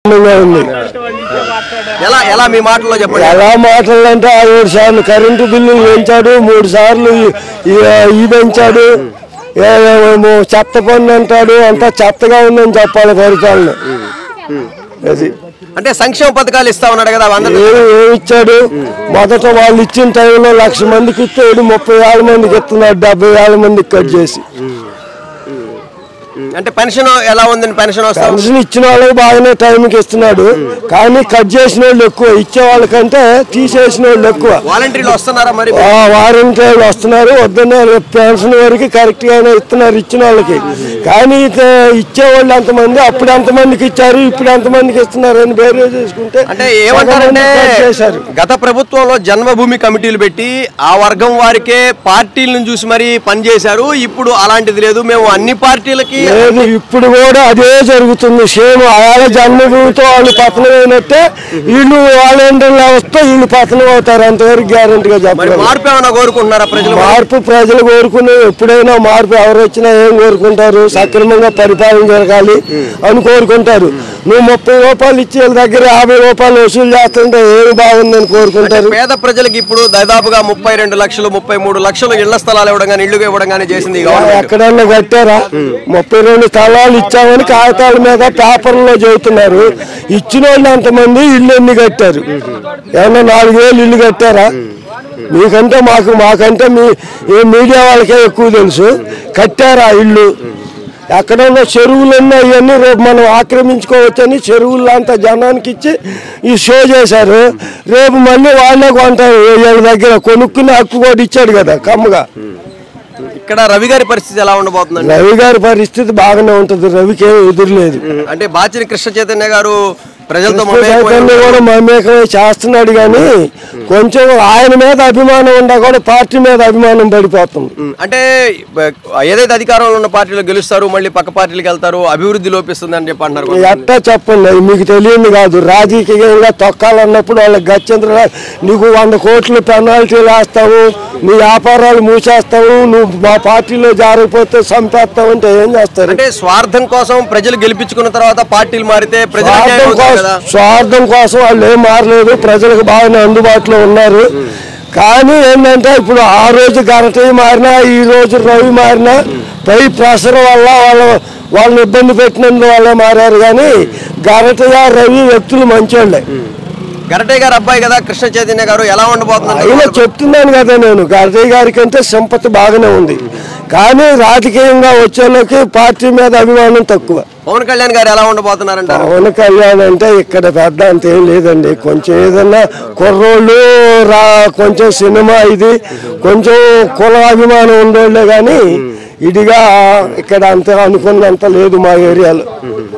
ఆనందంగా ఉంది ఎలా ఎలా మీ మాటల్లో చెప్పండి ఎలా మాట్లాడాలంటే ఆ ఏడు సార్లు కరెంటు బిల్లులు పెంచాడు మూడు సార్లు ఈ- ఈ- ఈ పెంచాడు ఏమో చెత్త పన్ను అంటాడు అంతా చెత్తగా ఉందని చెప్పాలి పరిపాలన అది అంటే సంక్షేమ పథకాలు ఇస్తా ఉన్నాడు కదా అందరూ ఏమి ఏమి ఇచ్చాడు మొదట వాళ్ళు ఇచ్చిన టైంలో లక్ష మందికి ఇస్తే ఈడు ముప్పై వేల మందికి ఇస్తున్నాడు డెబ్బై వేల మందికి కట్ చేసి అంటే పెన్షన్ ఎలా ఉందండి పెన్షన్ వస్తా ఉంది? పెన్షన్ ఇచ్చిన వాళ్ళకి బాగానే టైంకి ఇస్తున్నాడు కానీ కట్ చేసిన వాళ్ళు ఎక్కువ ఇచ్చే వాళ్ళకంటే తీసేసిన వాళ్ళు ఎక్కువ వాలంటీర్లు వస్తున్నారా మరి ఆ వారంటీ వాళ్ళు వస్తున్నారు వద్దన్న పెన్షన్ వరకు కరెక్ట్ గానే ఇస్తున్నారు ఇచ్చిన వాళ్ళకి కానీ ఇత- ఇచ్చే వాళ్ళు ఎంతమంది అప్పుడు ఎంతమందికి ఇచ్చారు ఇప్పుడు ఎంతమందికి ఇస్తున్నారు అని వేరే చేసుకుంటే అంటే ఏమంటారంటే సగం మంది కట్ చేశారు గత ప్రభుత్వంలో జన్మభూమి కమిటీలు పెట్టి ఆ వర్గం వారికే పార్టీలను చూసి మరి పనిచేశారు ఇప్పుడు అలాంటిది లేదు మేము అన్ని పార్టీలకి లేదు ఇప్పుడు కూడా అదే జరుగుతుంది సేమ్ వాళ్ళ జన్మభూమితో వాళ్ళు పతనం అయినట్టే వీళ్ళు వాళ్ళ ఏంటంలో వస్తే వీళ్ళు పతనం అవుతారు అంతవరకు గ్యారంటీగా మరి చెప్పారు మార్పు ఏమైనా కోరుకుంటున్నారా ప్రజలు మార్పు ప్రజలు కోరుకునే ఎప్పుడైనా మార్పు ఎవరు వచ్చినా ఏం కోరుకుంటారు సక్రమంగా పరిపాలన జరగాలి అని కోరుకుంటారు నువ్వు ముప్పై రూపాయలు ఇచ్చే వాళ్ళ దగ్గర యాభై రూపాయలు వసూలు చేస్తుంటే ఏమి బాగుందని కోరుకుంటారు పేద ప్రజలకి ఇప్పుడు దాదాపుగా ముప్పై రెండు లక్షలు ముప్పై మూడు లక్షలు ఇళ్ల స్థలాలు ఇవ్వడం కానీ ఇల్లు ఇవ్వడం కానీ చేసింది ఈ గవర్నమెంట్ ఎక్కడన్నా కట్టారా ముప్పై రెండు స్థలాలు ఇచ్చామని కాగితాల మీద పేపర్లో చెబుతున్నారు ఇచ్చిన వాళ్ళు అంతమంది ఇల్లు ఎన్ని కట్టారు ఏమన్నా నాలుగు వేలు ఇల్లు కట్టారా మీకంటే మాకు మాకంటే మీ ఈ మీడియా వాళ్ళకే ఎక్కువ తెలుసు కట్టారా ఇల్లు ఎక్కడన్నా చెరువులు ఉన్నాయి అవన్నీ రేపు మనం ఆక్రమించుకోవచ్చని చెరువుల్లో అంతా జనానికి ఇచ్చి ఈ షో చేశారు రేపు మళ్ళీ వాళ్ళే కొంటారు వీళ్ళ దగ్గర కొనుక్కునే హక్కు కూడా ఇచ్చాడు కదా కమ్మగా ఇక్కడ రవి గారి పరిస్థితి ఎలా ఉండబోతుందండి రవి గారి పరిస్థితి బాగానే ఉంటుంది రవికి ఏం ఎదురులేదు అంటే బాచిని కృష్ణ చైతన్య గారు ప్రజలతో చైతన్య మమేకమై కూడా మమేకమై చేస్తున్నాడు కానీ కొంచెం ఆయన మీద అభిమానం ఉండా కూడా పార్టీ మీద అభిమానం పడిపోతుంది ఉమ్, అంటే బ- ఏదైతే అధికారంలో ఉన్న పార్టీలో గెలుస్తారు మళ్ళీ పక్క పార్టీలకు వెళ్తారు అభివృద్ధి లోపిస్తుంది అని చెప్పి అంటున్నారు కొంతమంది. ఎట్టా చెప్పండి అది మీకు తెలియదు కాదు రాజకీయంగా తొక్కాలన్నప్పుడు వాళ్ళకి గచ్చంద్ర నీకు వంద కోట్లు పెనాల్టీలు వేస్తావు నీ వ్యాపారాలు మూసేస్తావు నువ్వు మా పార్టీలో జారకపోతే చంపేస్తావు అంటే ఏం చేస్తారు అంటే స్వార్థం కోసం ప్రజలు గెలిపించుకున్న తర్వాత పార్టీలు మారితే ప్రజలు అన్యాయం స్వార్థం అవుతుంది కోసం కదా స్వార్థం కోసం వాళ్ళు ఏం మారలేదు ప్రజలకు బాగానే అందుబాటులో ఉన్నారు కానీ ఏంటంటే ఇప్పుడు ఆ రోజు గరటయ్య మారినా ఈ రోజు రవి మారినా పై ప్రెషర్ వల్ల వాళ్ళ వాళ్ళని ఇబ్బంది పెట్టినందు వల్ల మారారు కానీ గరటయ్య రవి వ్యక్తులు మంచోళ్ళే గరటయ్య గారు అబ్బాయి కదా కృష్ణ చైతన్య గారు ఎలా ఉండబోతున్నారు అయినా చెప్తున్నాను కదా నేను గరటయ్య గారి కంటే సంపత్తి బాగానే ఉంది కానీ రాజకీయంగా వచ్చేలోకి పార్టీ మీద అభిమానం తక్కువ పవన్ కళ్యాణ్ గారు ఎలా ఉండబోతున్నారంటారు పవన్ కళ్యాణ్ అంటే ఇక్కడ పెద్ద అంత ఏం లేదండి కొంచెం ఏదన్నా కుర్రోళ్ళు రా కొంచెం సినిమా ఇది కొంచెం కుల అభిమానం ఉండోళ్ళే కానీ ఇదిగా ఇక్కడ అంత అనుకున్నంత లేదు మా ఏరియాలో